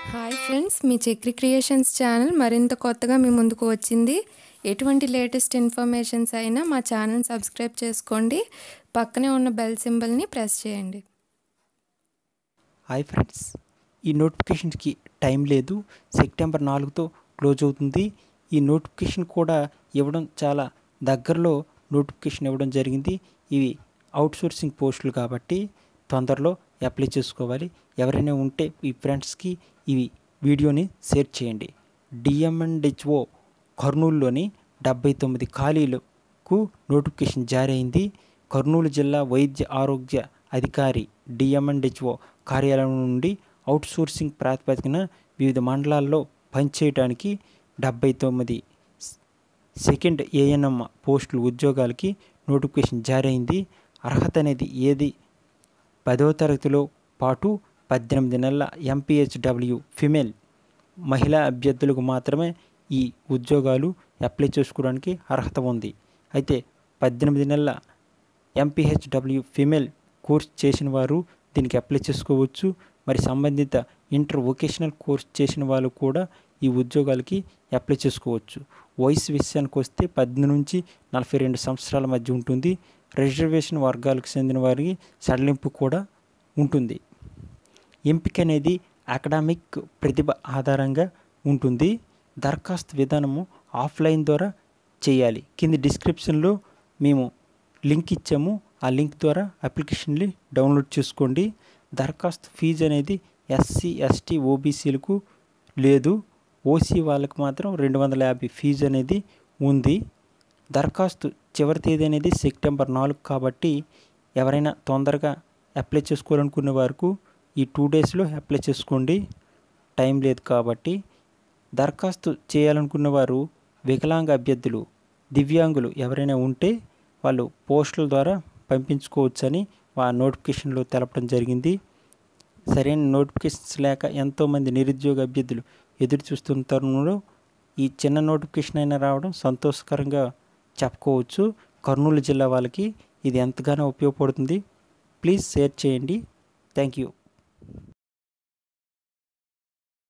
hi friends మీ Chakri creations channel మరింత కొత్తగా మీ ముందుకు వచ్చింది ఎటువంటి లేటెస్ట్ ఇన్ఫర్మేషన్స్ అయినా మా ఛానల్ సబ్స్క్రైబ్ చేసుకోండి పక్కనే ఉన్న బెల్ సింబల్ని ప్రెస్ చేయండి హాయ్ ఫ్రెండ్స్ ఈ నోటిఫికేషన్స్కి టైం లేదు సెప్టెంబర్ నాలుగుతో క్లోజ్ అవుతుంది ఈ నోటిఫికేషన్ కూడా ఇవ్వడం చాలా దగ్గరలో నోటిఫికేషన్ ఇవ్వడం జరిగింది ఇవి అవుట్సోర్సింగ్ పోస్టులు కాబట్టి తొందరలో అప్లై చేసుకోవాలి ఎవరైనా ఉంటే ఈ ఫ్రెండ్స్కి ఇవి వీడియోని షేర్ చేయండి డిఎంఎన్హెచ్ఓ కర్నూలులోని డెబ్బై తొమ్మిది ఖాళీలకు నోటిఫికేషన్ జారీ అయింది కర్నూలు జిల్లా వైద్య ఆరోగ్య అధికారి డిఎంఎన్హెచ్ఓ కార్యాలయం నుండి అవుట్సోర్సింగ్ ప్రాతిపదికన వివిధ మండలాల్లో పనిచేయడానికి డెబ్బై తొమ్మిది సెకండ్ ఏఎన్ఎం పోస్టులు ఉద్యోగాలకి నోటిఫికేషన్ జారీ అయింది అర్హత అనేది ఏది పదవ తరగతిలో పాటు పద్దెనిమిది నెలల ఎంపీహెచ్డబ్ల్యూ ఫిమేల్ మహిళా అభ్యర్థులకు మాత్రమే ఈ ఉద్యోగాలు అప్లై చేసుకోవడానికి అర్హత ఉంది అయితే పద్దెనిమిది నెలల ఎంపీహెచ్డబ్ల్యూ ఫిమేల్ కోర్స్ చేసిన వారు దీనికి అప్లై చేసుకోవచ్చు మరి సంబంధిత ఇంటర్ వొకేషనల్ కోర్స్ చేసిన వాళ్ళు కూడా ఈ ఉద్యోగాలకి అప్లై చేసుకోవచ్చు వయసు విషయానికి వస్తే పద్దెనిమిది నుంచి నలభై రెండు సంవత్సరాల మధ్య ఉంటుంది రిజర్వేషన్ వర్గాలకు చెందిన వారికి సడలింపు కూడా ఉంటుంది ఎంపిక అనేది అకాడమిక్ ప్రతిభ ఆధారంగా ఉంటుంది దరఖాస్తు విధానము ఆఫ్లైన్ ద్వారా చేయాలి కింది డిస్క్రిప్షన్లో మేము లింక్ ఇచ్చాము ఆ లింక్ ద్వారా అప్లికేషన్ని డౌన్లోడ్ చేసుకోండి దరఖాస్తు ఫీజు అనేది ఎస్సీ ఎస్టీ ఓబీసీలకు లేదు ఓసీ వాళ్ళకి మాత్రం రెండు వందల యాభై ఫీజు అనేది ఉంది దరఖాస్తు చివరి తేదీ అనేది సెప్టెంబర్ నాలుగు కాబట్టి ఎవరైనా తొందరగా అప్లై చేసుకోవాలనుకునే వారికి ఈ టూ డేస్లో అప్లై చేసుకోండి టైం లేదు కాబట్టి దరఖాస్తు చేయాలనుకున్న వారు వికలాంగ అభ్యర్థులు దివ్యాంగులు ఎవరైనా ఉంటే వాళ్ళు పోస్టుల ద్వారా పంపించుకోవచ్చని ఆ నోటిఫికేషన్లో తెలపడం జరిగింది సరైన నోటిఫికేషన్స్ లేక ఎంతోమంది నిరుద్యోగ అభ్యర్థులు ఎదురు చూస్తున్న తరుణంలో ఈ చిన్న నోటిఫికేషన్ అయినా రావడం సంతోషకరంగా చెప్పుకోవచ్చు కర్నూలు జిల్లా వాళ్ళకి ఇది ఎంతగానో ఉపయోగపడుతుంది ప్లీజ్ షేర్ చేయండి థ్యాంక్ యూ